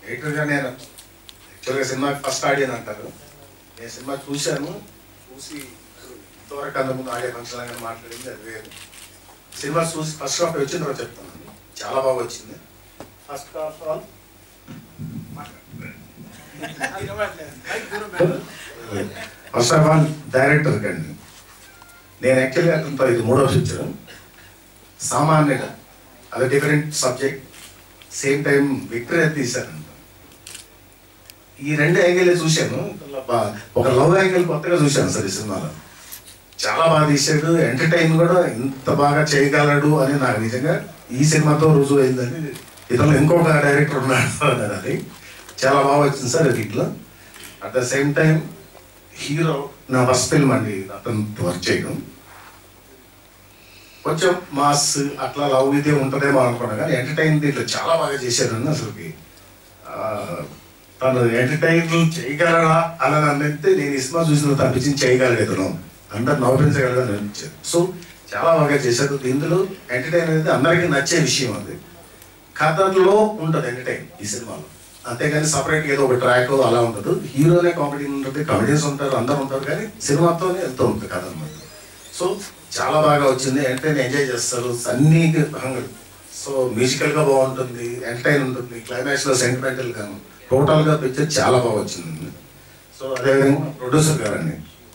రైటర్గా నేను యాక్చువల్గా సినిమా ఫస్ట్ ఆడియన్ అంటారు నేను సినిమా చూశాను చూసి ఇంతవరకు అంతకుముందు ఆడియో ఫంక్షన్ కానీ మాట్లాడింది అది వేరు సినిమా చూసి ఫస్ట్ హాఫ్ వచ్చిన తర్వాత చెప్తాను చాలా బాగా వచ్చింది first half all first half all director కండి నేను యాక్చువల్గా అతనితో ఇది మూడో పిక్చర్ సామాన్యుడు అది different subject same time victory తీశారంట ఈ రెండు యాంగిల్ చూశాను బా- ఒక లవ్ యాంగిల్ కొత్తగా చూశాను సార్ ఈ సినిమాలో చాలా బాగా తీశాడు ఎంటర్టైన్ కూడా ఇంత బాగా చేయగలడు అని నాకు నిజంగా ఈ సినిమాతో రుజువు అయిందని ఇతను ఇంకొక డైరెక్టర్ ఉన్నాడు అన్నారు అది చాలా బాగా వచ్చింది సార్ ఇట్లా at the same time hero నా ఫస్ట్ ఫిల్మ్ అండి అతను వర్క్ చేయడం కొంచెం మాస్ అట్లా లవ్ ఇదే ఉంటుందేమో అనుకున్నా కానీ ఎంటర్టైన్ దీంట్లో చాలా బాగా చేశారని అసలుకి ఆ, తను ఎంటర్టైన్ చేయగలడా అని అనిపిస్తే నేను ఈ సినిమా చూసిన తప్పించి చేయగలడు ఇతను అందరు నవ్వించగలడు అని అనిపించారు సో చాలా బాగా చేశారు ఇందులో ఎంటర్టైన్ అనేది అందరికీ నచ్చే విషయం అది కథలో ఉంటుంది ఎంటర్టైన్ ఈ సినిమాలో అంతేగాని సపరేట్ ఏదో ఒక ట్రాక్ అలా ఉంటుంది హీరోనే కామెడీ ఉంటుంది కామెడీస్ ఉంటారు అందరు ఉంటారు కానీ సినిమాతోనే వెళ్తూ ఉంటుంది కథ అన్నమాట సో చాలా బాగా వచ్చింది ఎంటర్టైన్ ఎంజాయ్ చేస్తారు అన్ని సో మ్యూజికల్ గా బాగుంటుంది ఎంటర్టైన్ ఉంటుంది క్లైమాక్స్ లో సెంటిమెంటల్ గా టోటల్ గా పిక్చర్ చాలా బాగా వచ్చింది సో అదేవిధంగా ప్రొడ్యూసర్ గారండి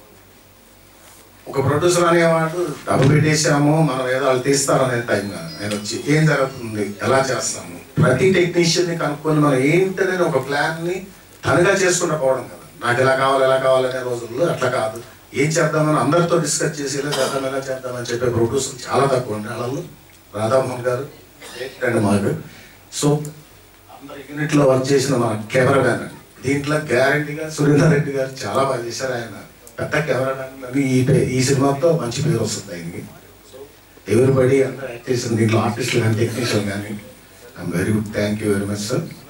ఒక ప్రొడ్యూసర్ అనేవాడు డబ్బు పెట్టేసాము మనం ఏదో వాళ్ళు తీస్తారనే టైం కాదు ఆయన వచ్చి ఏం జరుగుతుంది ఎలా చేస్తాము ప్రతి టెక్నీషియన్ ని కనుక్కొని మనం ఏంటనే ఒక ప్లాన్ ని తనగా చేసుకుంటూ పోవడం కదా నాకు ఎలా కావాలి ఎలా కావాలనే రోజుల్లో అట్లా కాదు ఏం చేద్దామని అందరితో డిస్కస్ చేసి ఇలా చేద్దాం ఎలా చేద్దామని చెప్పే ప్రొడ్యూసర్ చాలా తక్కువ ఉండే వాళ్ళలో రాధామోహన్ గారు అండ్ మాకు సో అందరి యూనిట్ లో వర్క్ చేసిన మన కెమెరామ్యాన్ అండి దీంట్లో గ్యారంటీగా సురేందర్ రెడ్డి గారు చాలా బాగా చేశారు ఆయన పెద్ద కెమెరామ్యాన్ అని ఈ పే- ఈ సినిమాతో మంచి పేరు వస్తుంది ఆయనకి సో ఎవరిబడి అందరూ యాక్ట్ చేసిన దీంట్లో ఆర్టిస్టులు కానీ టెక్నీషియన్ కానీ I'm very good thank you very much sir